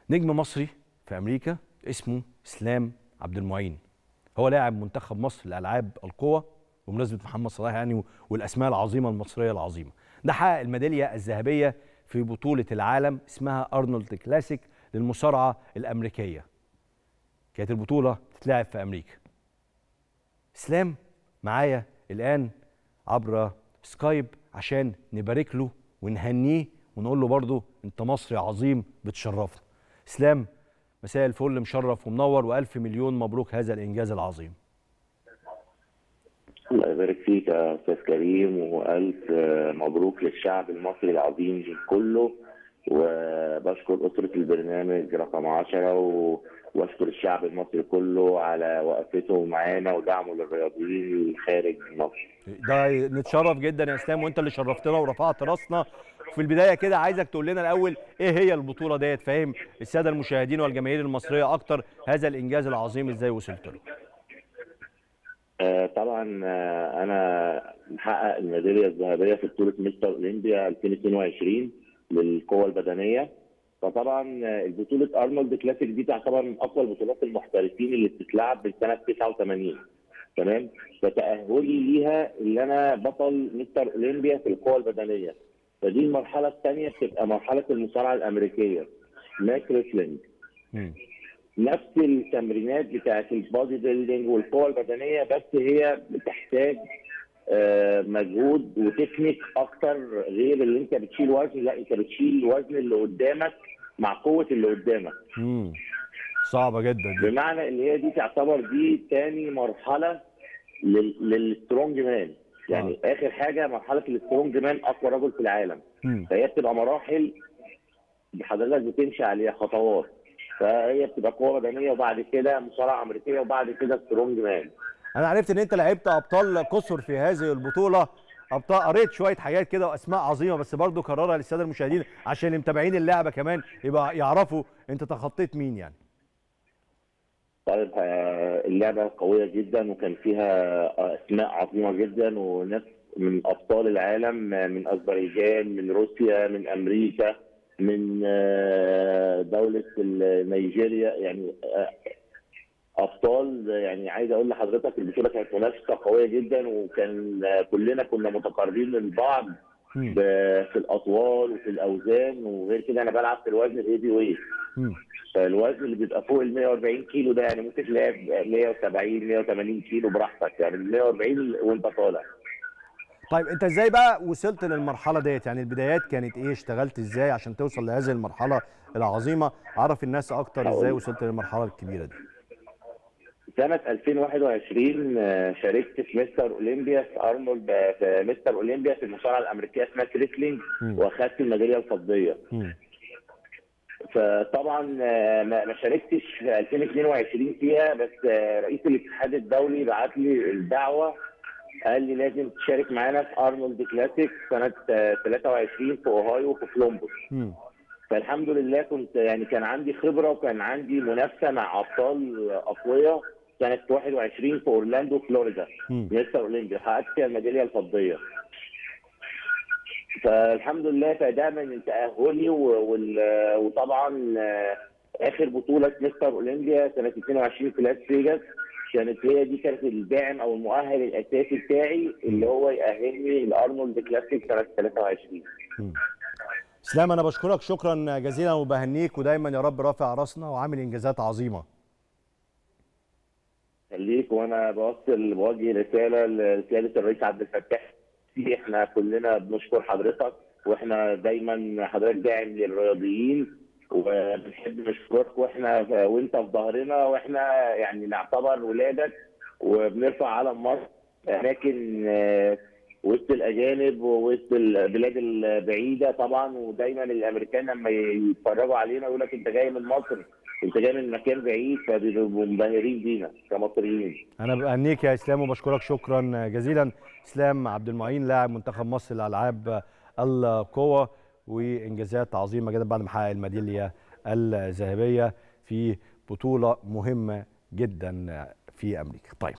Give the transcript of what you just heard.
نجم مصري في امريكا اسمه اسلام عبد المعين هو لاعب منتخب مصر لالعاب القوى بمناسبه محمد صلاح يعني والاسماء العظيمه المصريه العظيمه ده حقق الميداليه الذهبيه في بطوله العالم اسمها ارنولد كلاسيك للمصارعه الامريكيه كانت البطوله بتتلعب في امريكا اسلام معايا الان عبر سكايب عشان نبارك له ونهنيه ونقول له برضه انت مصري عظيم بتشرفنا اسلام مساء الفل مشرف ومنور والف مليون مبروك هذا الانجاز العظيم الله يبارك فيك يا استاذ كريم والف مبروك للشعب المصري العظيم كله وبشكر اسره البرنامج رقم 10 و... واشكر الشعب المصري كله على وقفته معانا ودعمه للرياضيين خارج مصر. ده نتشرف جدا يا اسلام وانت اللي شرفتنا ورفعت راسنا في البدايه كده عايزك تقول لنا الاول ايه هي البطوله ديت فاهم الساده المشاهدين والجماهير المصريه اكتر هذا الانجاز العظيم ازاي وصلت له؟ آه طبعا آه انا محقق الميداليه الذهبيه في بطوله مستر اولمبيا 2022 للقوه البدنيه فطبعا البطوله ارنولد كلاسيك دي تعتبر من اقوى البطولات المحترفين اللي بتتلعب من سنه 89 تمام فتاهلي ليها اللي انا بطل مستر اولمبيا في القوه البدنيه فدي المرحله الثانيه بتبقى مرحله المصارعه الامريكيه ماك ريسلينج نفس التمرينات بتاعت البادي بيلدينج والقوه البدنيه بس هي بتحتاج آه مجهود وتكنيك اكتر غير اللي انت بتشيل وزن لا انت بتشيل الوزن اللي قدامك مع قوه اللي قدامك امم صعبه جدا دي. بمعنى اللي هي دي تعتبر دي تاني مرحله للسترونج مان يعني آه. اخر حاجه مرحله السترونج مان اقوى رجل في العالم مم. فهي بتبقى مراحل حضرتك بتمشي عليها خطوات فهي بتبقى قوه بدنيه وبعد كده مصارعه امريكيه وبعد كده سترونج مان انا عرفت ان انت لعبت ابطال كسر في هذه البطوله ابطال قريت شويه حاجات كده واسماء عظيمه بس برضو كررها للساده المشاهدين عشان اللي متابعين اللعبه كمان يبقى يعرفوا انت تخطيت مين يعني طيب اللعبه قويه جدا وكان فيها اسماء عظيمه جدا وناس من ابطال العالم من اذربيجان من روسيا من امريكا من دوله نيجيريا يعني ابطال يعني عايز اقول لحضرتك البطوله كانت منافسه قويه جدا وكان كلنا كنا متقاربين من بعض في الاطوال وفي الاوزان وغير كده انا بلعب في الوزن الهيفي ويت فالوزن اللي بيبقى فوق ال 140 كيلو ده يعني ممكن تلاقي 170 180 كيلو براحتك يعني ال 140 وانت طالع طيب انت ازاي بقى وصلت للمرحله ديت يعني البدايات كانت ايه اشتغلت ازاي عشان توصل لهذه المرحله العظيمه عرف الناس اكتر ازاي وصلت للمرحله الكبيره دي سنة 2021 شاركت في مستر اولمبيا في ارنولد في مستر اولمبيا في المصارعة الأمريكية اسمها كريسلينج واخدت الميدالية الفضية. م. فطبعا ما شاركتش في 2022 فيها بس رئيس الاتحاد الدولي بعت لي الدعوة قال لي لازم تشارك معانا في ارنولد كلاسيك سنة 23 في اوهايو في كولومبوس. م. فالحمد لله كنت يعني كان عندي خبره وكان عندي منافسه مع ابطال اقوياء سنه 21 في اورلاندو فلوريدا مستر اولمبيا حققت فيها الميداليه الفضيه. فالحمد لله فده من تاهلي وطبعا اخر بطوله مستر اولمبيا سنه 22 في لاس فيجاس كانت هي دي كانت الداعم او المؤهل الاساسي بتاعي اللي هو يأهلني لارنولد كلاسيك سنه 23. م. اسلام انا بشكرك شكرا جزيلا وبهنيك ودايما يا رب رافع راسنا وعامل انجازات عظيمه خليك وانا بوصل بوجه رساله لسياده الرئيس عبد الفتاح احنا كلنا بنشكر حضرتك واحنا دايما حضرتك داعم للرياضيين وبنحب نشكرك واحنا وانت في ظهرنا واحنا يعني نعتبر ولادك وبنرفع علم مصر اماكن وسط الاجانب ووسط البلاد البعيده طبعا ودايما الامريكان لما يتفرجوا علينا يقول لك انت جاي من مصر انت جاي من مكان بعيد فبيبقوا منبهرين بينا كمصريين. انا بهنيك يا اسلام وبشكرك شكرا جزيلا اسلام عبد المعين لاعب منتخب مصر لالعاب القوه وانجازات عظيمه جدا بعد ما حقق الميداليه الذهبيه في بطوله مهمه جدا في امريكا. طيب